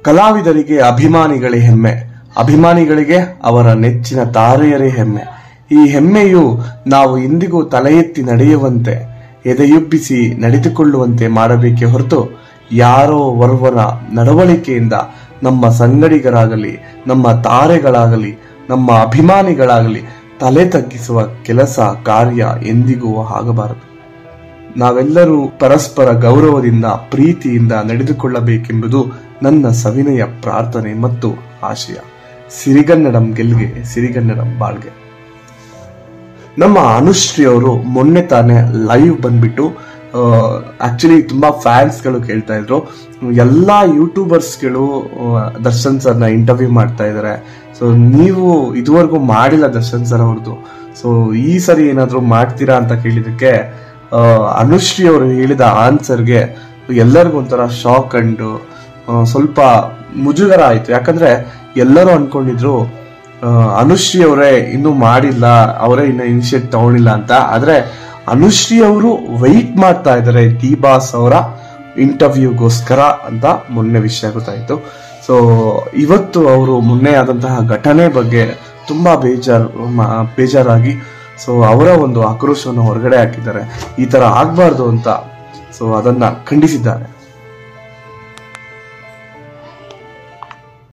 ಕಲಾವಿದರಿಗೆ ಅಭಿಮಾನಿಗಳೇ ಹೆಮ್ಮೆ ಅಭಿಮಾನಿಗಳಿಗೆ ಅವರ ನೆಚ್ಚಿನ ತಾರೆಯರೇ ಹೆಮ್ಮೆ ಈ ಹೆಮ್ಮೆಯು ನಾವು ಇಂದಿಗೂ ತಲೆ ಎತ್ತಿ ನಡೆಯುವಂತೆ ಎದೆಯುಬ್ಬಿಸಿ ನಡೆದುಕೊಳ್ಳುವಂತೆ ಮಾಡಬೇಕೇ ಹೊರತು ಯಾರೋ ಓರ್ವನ ನಡವಳಿಕೆಯಿಂದ ನಮ್ಮ ಸಂಗಡಿಗರಾಗಲಿ ನಮ್ಮ ತಾರೆಗಳಾಗಲಿ ನಮ್ಮ ಅಭಿಮಾನಿಗಳಾಗಲಿ ತಲೆ ತಗ್ಗಿಸುವ ಕೆಲಸ ಕಾರ್ಯ ಎಂದಿಗೂ ಆಗಬಾರದು ನಾವೆಲ್ಲರೂ ಪರಸ್ಪರ ಗೌರವದಿಂದ ಪ್ರೀತಿಯಿಂದ ನಡೆದುಕೊಳ್ಳಬೇಕೆಂಬುದು ನನ್ನ ಸವಿನಯ ಪ್ರಾರ್ಥನೆ ಮತ್ತು ಆಶಯ ಸಿರಿಗನ್ನಡಂ ಗೆಲ್ಗೆ ಸಿರಿಗನ್ನಡಂ ಬಾಳ್ಗೆ ನಮ್ಮ ಅನುಶ್ರೀ ಅವರು ಮೊನ್ನೆ ತಾನೇ ಲೈವ್ ಬಂದ್ಬಿಟ್ಟು ಆಕ್ಚುಲಿ ತುಂಬಾ ಫ್ಯಾನ್ಸ್ ಗಳು ಕೇಳ್ತಾ ಇದ್ರು ಎಲ್ಲಾ ಯೂಟ್ಯೂಬರ್ಸ್ಗಳು ದರ್ಶನ್ ಸರ್ನ ಇಂಟರ್ವ್ಯೂ ಮಾಡ್ತಾ ಇದ್ದಾರೆ ಸೊ ನೀವು ಇದುವರೆಗೂ ಮಾಡಿಲ್ಲ ದರ್ಶನ್ ಸರ್ ಅವ್ರದ್ದು ಸೊ ಈ ಸರಿ ಏನಾದ್ರು ಮಾಡ್ತೀರಾ ಅಂತ ಕೇಳಿದಕ್ಕೆ ಆ, ಅನುಶ್ರೀ ಅವರು ಹೇಳಿದ ಆನ್ಸರ್ಗೆ ಎಲ್ಲರಿಗೂ ಒಂಥರ ಶಾಕ್ ಅಂಡ್ ಸ್ವಲ್ಪ ಮುಜುಗರ ಆಯ್ತು ಯಾಕಂದ್ರೆ ಎಲ್ಲರೂ ಅನ್ಕೊಂಡಿದ್ರು ಆ, ಅನುಶ್ರೀ ಅವರೇ ಇನ್ನೂ ಮಾಡಿಲ್ಲ ಅವರೇ ಇನ್ನ ಇನಿಷಿಯೇಟ್ ತಗೊಂಡಿಲ್ಲ ಅಂತ ಆದ್ರೆ ಅನುಶ್ರೀ ಅವರು ವೆಯ್ಟ್ ಮಾಡ್ತಾ ಇದ್ದಾರೆ ಡಿ ಬಾಸ್ ಅವರ ಇಂಟರ್ವ್ಯೂಗೋಸ್ಕರ ಅಂತ ಮೊನ್ನೆ ವಿಷಯ ಗೊತ್ತಾಯ್ತು ಸೊ ಇವತ್ತು ಅವರು ಮೊನ್ನೆ ಆದಂತಹ ಘಟನೆ ಬಗ್ಗೆ ತುಂಬಾ ಬೇಜಾರ್ ಮ- ಬೇಜಾರಾಗಿ ಸೊ ಅವರ ಒಂದು ಆಕ್ರೋಶವನ್ನು ಹೊರಗಡೆ ಹಾಕಿದ್ದಾರೆ ಈ ತರ ಆಗ್ಬಾರ್ದು ಅಂತ ಸೊ ಅದನ್ನ ಖಂಡಿಸಿದ್ದಾರೆ